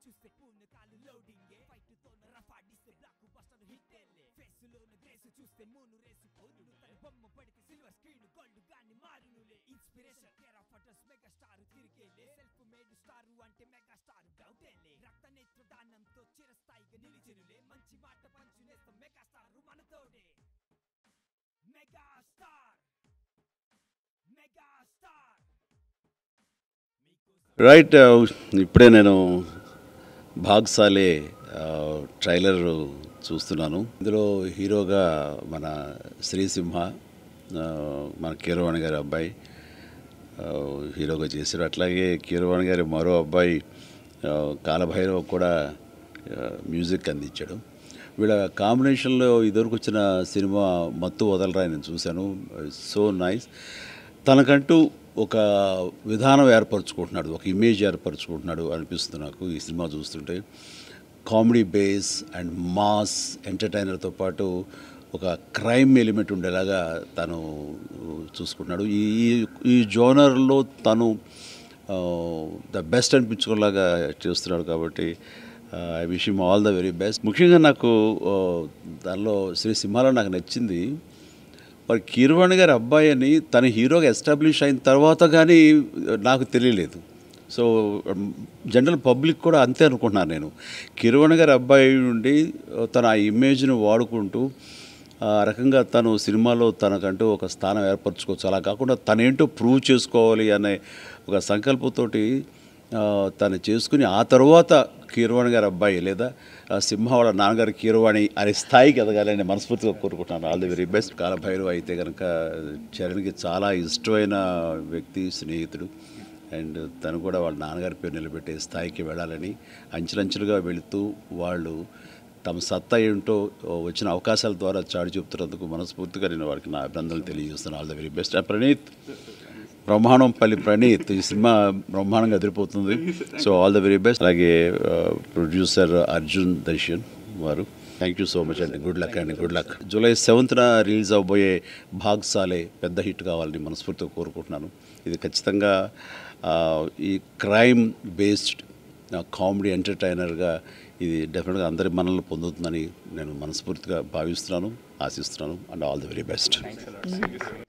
చూస్తే పూర్ణకాలు loading fight తో రఫాడిస్తే బ్లాక్ బస్టర్ హిట్ ఫేస్ లోన గ్రేస్ చూస్తే మూను రేసు పోరుడు తన బొమ్మ పడితే సిల్వర్ స్క్రీన్ గోల్డ్ గాని మారునులే ఇన్స్పిరేషన్ కేర్ ఆఫ్ అటర్స్ మెగా స్టార్ తిరిగేలే సెల్ఫ్ మేడ్ స్టార్ అంటే మెగా స్టార్ డౌటేలే రక్త నేత్ర దానంతో చిరస్థాయిగా నిలిచినులే మంచి మాట పంచునేస్తాం మెగా స్టార్ మనతోడే mega star mega star right ఇప్పుడే నేను భాగ్సాలే ట్రైలర్ చూస్తున్నాను ఇందులో హీరోగా మన శ్రీసింహ ఆ, మన కీరవాణి గారి అబ్బాయి ఆ, హీరోగా చేశారు అట్లాగే కీరవాణి గారి మరో అబ్బాయి ఆ, కాలభైరవ్ కూడా ఆ, మ్యూజిక్ అందించాడు వీళ్ళ కాంబినేషన్లో ఇదివరకు వచ్చిన సినిమా మత్తు వదలరా నేను చూశాను సో నైస్ తనకంటూ ఒక విధానం ఏర్పరచుకుంటున్నాడు ఒక ఇమేజ్ ఏర్పరచుకుంటున్నాడు అనిపిస్తుంది నాకు ఈ సినిమా చూస్తుంటే కామెడీ బేస్ అండ్ మాస్ ఎంటర్టైనర్తో పాటు ఒక క్రైమ్ ఎలిమెంట్ ఉండేలాగా తను చూసుకుంటున్నాడు ఈ ఈ- ఈ జోనర్లో తను ద బెస్ట్ అనిపించుకునేలాగా చేస్తున్నాడు కాబట్టి I wish him all the very best ముఖ్యంగా నాకు ఆ, దానిలో శ్రీ సింహాలో నాకు నచ్చింది మరి కీరవాణి గారి అబ్బాయి అని తన హీరోగా ఎస్టాబ్లిష్ అయిన తర్వాత కానీ నాకు తెలియలేదు సో జనరల్ పబ్లిక్ కూడా అంతే అనుకుంటున్నాను నేను కిరవాణి గారి అబ్బాయి నుండి తన ఆ ఇమేజ్ని వాడుకుంటూ ఆ రకంగా తను సినిమాలో తనకంటూ ఒక స్థానం ఏర్పరచుకోవచ్చు అలా కాకుండా తనేంటో ప్రూవ్ చేసుకోవాలి అనే ఒక సంకల్పంతోటి ఆ, తను చేసుకుని ఆ తర్వాత కీరవాణి గారి అబ్బాయి లేదా ఆ సింహ వాళ్ళ నాన్నగారి కీరవాణి అనే స్థాయికి ఎదగాలని మనస్ఫూర్తిగా కోరుకుంటున్నాను all the very best Kaala Bhairava అయితే కనుక చరణ్కి చాలా ఇష్టమైన వ్యక్తి స్నేహితుడు అండ్ తను కూడా వాళ్ళ నాన్నగారి పేరు నిలబెట్టే స్థాయికి వెళ్ళాలని అంచెలంచెలుగా వెళుతూ వాళ్ళు తమ సత్తా ఏంటో వచ్చిన అవకాశాల ద్వారా చాటి చెప్తున్నందుకు మనస్ఫూర్తిగా నేను వారికి నా అభినందనలు తెలియజేస్తున్నాను all the very best Praneeth Brahmandapalli Praneeth ఈ సినిమా బ్రహ్మాండంగా ఎదిరిపోతుంది so all the very best అలాగే ప్రొడ్యూసర్ అర్జున్ దర్శన్ వారు థ్యాంక్ యూ సో మచ్ అండి గుడ్ లక్ అండి గుడ్ లక్ జూలై సెవెంత్న రిలీజ్ అవబోయే భాగ్సాలే పెద్ద హిట్ కావాలని మనస్ఫూర్తిగా కోరుకుంటున్నాను ఇది ఖచ్చితంగా ఆ, ఈ క్రైమ్ బేస్డ్ కామెడీ ఎంటర్టైనర్గా ఇది డెఫినెట్గా అందరి మనల్ని పొందుతుందని నేను మనస్ఫూర్తిగా భావిస్తున్నాను ఆశిస్తున్నాను and all the very best